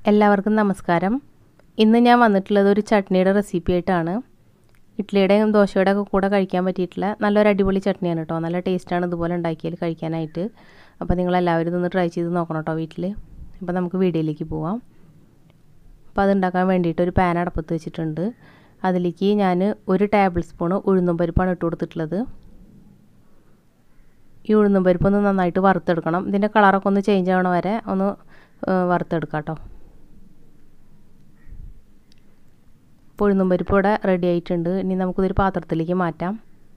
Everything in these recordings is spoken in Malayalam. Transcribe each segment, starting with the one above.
എല്ലാവർക്കും നമസ്കാരം ഇന്ന് ഞാൻ വന്നിട്ടുള്ളത് ഒരു ചട്നിയുടെ റെസിപ്പി ആയിട്ടാണ് ഇഡ്ഡലിയുടെയും ദോശയുടെ ഒക്കെ കൂടെ കഴിക്കാൻ പറ്റിയിട്ടുള്ള നല്ലൊരു അടിപൊളി ചട്നിയാണ് കേട്ടോ നല്ല ടേസ്റ്റാണ് ഇതുപോലെ ഉണ്ടാക്കിയാൽ കഴിക്കാനായിട്ട് അപ്പോൾ നിങ്ങളെല്ലാവരും ഇതൊന്ന് ട്രൈ ചെയ്ത് നോക്കണം കേട്ടോ വീട്ടിൽ അപ്പോൾ നമുക്ക് വീഡിയോയിലേക്ക് പോവാം അപ്പോൾ അതുണ്ടാക്കാൻ വേണ്ടിയിട്ട് ഒരു പാൻ അടപ്പത്ത് വെച്ചിട്ടുണ്ട് അതിലേക്ക് ഞാൻ ഒരു ടേബിൾ സ്പൂൺ ഉഴുന്നും പരിപ്പാണ് ഇട്ട് കൊടുത്തിട്ടുള്ളത് ഈ ഉഴുന്നും പരിപ്പ് ഒന്ന് നന്നായിട്ട് വറുത്തെടുക്കണം ഇതിൻ്റെ കളറൊക്കെ ഒന്ന് ചേഞ്ച് ആവണ വരെ ഒന്ന് വറുത്തെടുക്കാം കേട്ടോ അപ്പോൾ ഉഴുന്നും പരിപ്പ് ഇവിടെ റെഡി ആയിട്ടുണ്ട് ഇനി നമുക്കിതൊരു പാത്രത്തിലേക്ക് മാറ്റാം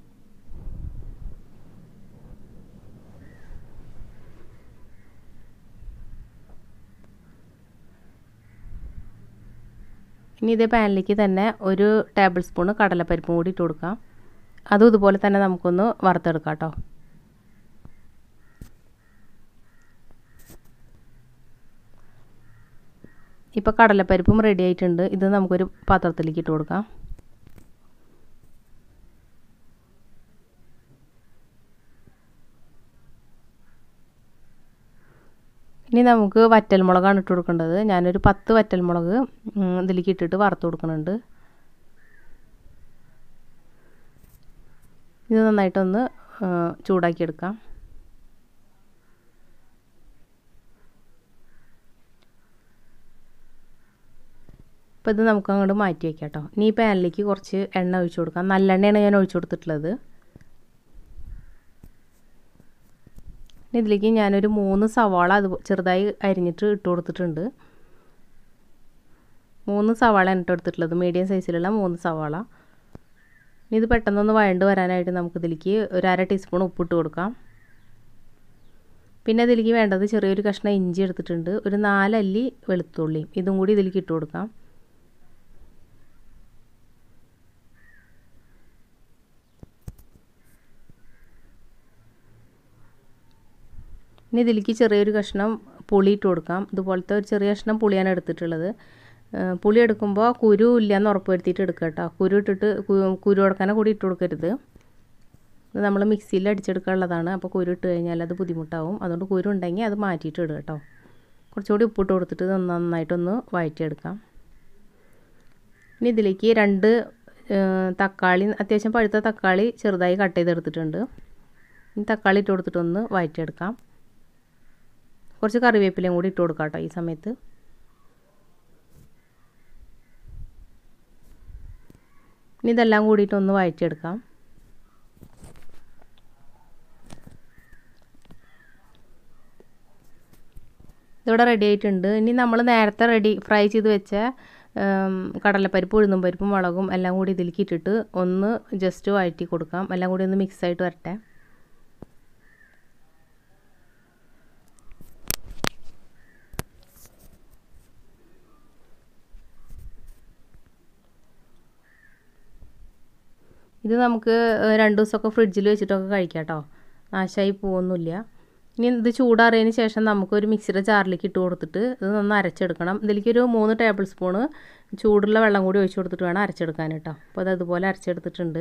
ഇനി ഇതേ പാനിലേക്ക് തന്നെ ഒരു ടേബിൾ സ്പൂൺ കടലപ്പരിപ്പും കൂടി ഇട്ട് കൊടുക്കാം അതും ഇതുപോലെ തന്നെ നമുക്കൊന്ന് വറുത്തെടുക്കാം കേട്ടോ ഇപ്പോൾ കടലപ്പരിപ്പും റെഡി ആയിട്ടുണ്ട് ഇത് നമുക്കൊരു പാത്രത്തിലേക്ക് ഇട്ട് കൊടുക്കാം ഇനി നമുക്ക് വറ്റൽമുളകാണ് ഇട്ട് കൊടുക്കേണ്ടത് ഞാനൊരു പത്ത് വറ്റൽമുളക് ഇതിലേക്ക് ഇട്ടിട്ട് വറുത്ത് കൊടുക്കുന്നുണ്ട് ഇത് നന്നായിട്ടൊന്ന് ചൂടാക്കി എടുക്കാം അപ്പോൾ ഇത് നമുക്ക് അങ്ങോട്ട് മാറ്റി വയ്ക്കാം കേട്ടോ ഇനി ഈ പാനിലേക്ക് കുറച്ച് എണ്ണ ഒഴിച്ചു കൊടുക്കാം നല്ലെണ്ണയാണ് ഞാൻ ഒഴിച്ചു കൊടുത്തിട്ടുള്ളത് ഇതിലേക്ക് ഞാനൊരു മൂന്ന് സവാള അത് ചെറുതായി അരിഞ്ഞിട്ട് ഇട്ട് കൊടുത്തിട്ടുണ്ട് മൂന്ന് സവാള ഇട്ട് കൊടുത്തിട്ടുള്ളത് മീഡിയം സൈസിലുള്ള മൂന്ന് സവാള ഇനി ഇത് പെട്ടെന്നൊന്ന് വഴണ്ട് വരാനായിട്ട് നമുക്കിതിലേക്ക് ഒരു അര ടീസ്പൂൺ ഉപ്പിട്ട് കൊടുക്കാം പിന്നെ ഇതിലേക്ക് വേണ്ടത് ചെറിയൊരു കഷ്ണം ഇഞ്ചി എടുത്തിട്ടുണ്ട് ഒരു നാലല്ലി വെളുത്തുള്ളി ഇതും കൂടി ഇതിലേക്ക് ഇട്ട് കൊടുക്കാം ഇനി ഇതിലേക്ക് ചെറിയൊരു കഷ്ണം പുളി ഇട്ട് കൊടുക്കാം ഇതുപോലത്തെ ഒരു ചെറിയ കഷ്ണം പുളിയാണ് എടുത്തിട്ടുള്ളത് പുളി എടുക്കുമ്പോൾ കുരു ഇല്ലയെന്ന് ഉറപ്പ് വരുത്തിയിട്ട് എടുക്കുക കേട്ടോ കുരു ഇട്ടിട്ട് കുരു കൊടുക്കാനെ കൂടി ഇട്ട് കൊടുക്കരുത് ഇത് നമ്മൾ മിക്സിയിൽ അടിച്ചെടുക്കാനുള്ളതാണ് അപ്പോൾ കുരു ഇട്ട് കഴിഞ്ഞാൽ അത് ബുദ്ധിമുട്ടാവും അതുകൊണ്ട് കുരു ഉണ്ടെങ്കിൽ അത് മാറ്റിയിട്ട് ഇടുക കേട്ടോ കുറച്ചുകൂടി ഉപ്പിട്ട് കൊടുത്തിട്ട് നന്നായിട്ടൊന്ന് വഴറ്റിയെടുക്കാം ഇനി ഇതിലേക്ക് രണ്ട് തക്കാളി അത്യാവശ്യം പഴുത്ത തക്കാളി ചെറുതായി കട്ട് ചെയ്തെടുത്തിട്ടുണ്ട് ഈ തക്കാളി ഇട്ട് കൊടുത്തിട്ടൊന്ന് വഴറ്റിയെടുക്കാം കുറച്ച് കറിവേപ്പിലയും കൂടി ഇട്ട് കൊടുക്കാം കേട്ടോ ഈ സമയത്ത് ഇനി ഇതെല്ലാം കൂടിയിട്ട് ഒന്ന് വഴറ്റിയെടുക്കാം ഇതിവിടെ റെഡി ആയിട്ടുണ്ട് ഇനി നമ്മൾ നേരത്തെ റെഡി ഫ്രൈ ചെയ്ത് വെച്ച കടലപ്പരിപ്പ് ഉഴുന്നും പരിപ്പും മുളകും എല്ലാം കൂടി ഇതിലേക്ക് ഇട്ടിട്ട് ഒന്ന് ജസ്റ്റ് വഴറ്റി കൊടുക്കാം എല്ലാം കൂടി ഒന്ന് മിക്സ് ആയിട്ട് വരട്ടെ ഇത് നമുക്ക് രണ്ട് ദിവസമൊക്കെ ഫ്രിഡ്ജിൽ വെച്ചിട്ടൊക്കെ കഴിക്കാം കേട്ടോ നാശമായി പോകുന്നില്ല ഇനി ഇത് ചൂടാറിയതിന് ശേഷം നമുക്കൊരു മിക്സിയുടെ ജാറിലേക്ക് ഇട്ട് കൊടുത്തിട്ട് ഇത് നന്ന് അരച്ചെടുക്കണം ഇതിലേക്കൊരു മൂന്ന് ടേബിൾ സ്പൂണ് ചൂടുള്ള വെള്ളം കൂടി ഒഴിച്ച് കൊടുത്തിട്ട് വേണം അരച്ചെടുക്കാൻ കേട്ടോ അപ്പോൾ അത് അതുപോലെ അരച്ചെടുത്തിട്ടുണ്ട്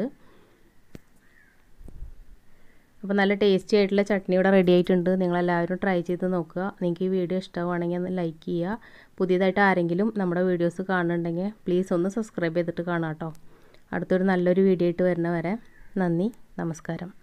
അപ്പോൾ നല്ല ടേസ്റ്റി ആയിട്ടുള്ള ചട്നി ഇവിടെ റെഡി ആയിട്ടുണ്ട് നിങ്ങളെല്ലാവരും ട്രൈ ചെയ്ത് നോക്കുക നിങ്ങൾക്ക് ഈ വീഡിയോ ഇഷ്ടമാണെങ്കിൽ ഒന്ന് ലൈക്ക് ചെയ്യുക പുതിയതായിട്ട് ആരെങ്കിലും നമ്മുടെ വീഡിയോസ് കാണുന്നുണ്ടെങ്കിൽ പ്ലീസ് ഒന്ന് സബ്സ്ക്രൈബ് ചെയ്തിട്ട് കാണാം കേട്ടോ അടുത്തൊരു നല്ലൊരു വീഡിയോ ആയിട്ട് വരുന്ന വരെ നന്ദി നമസ്കാരം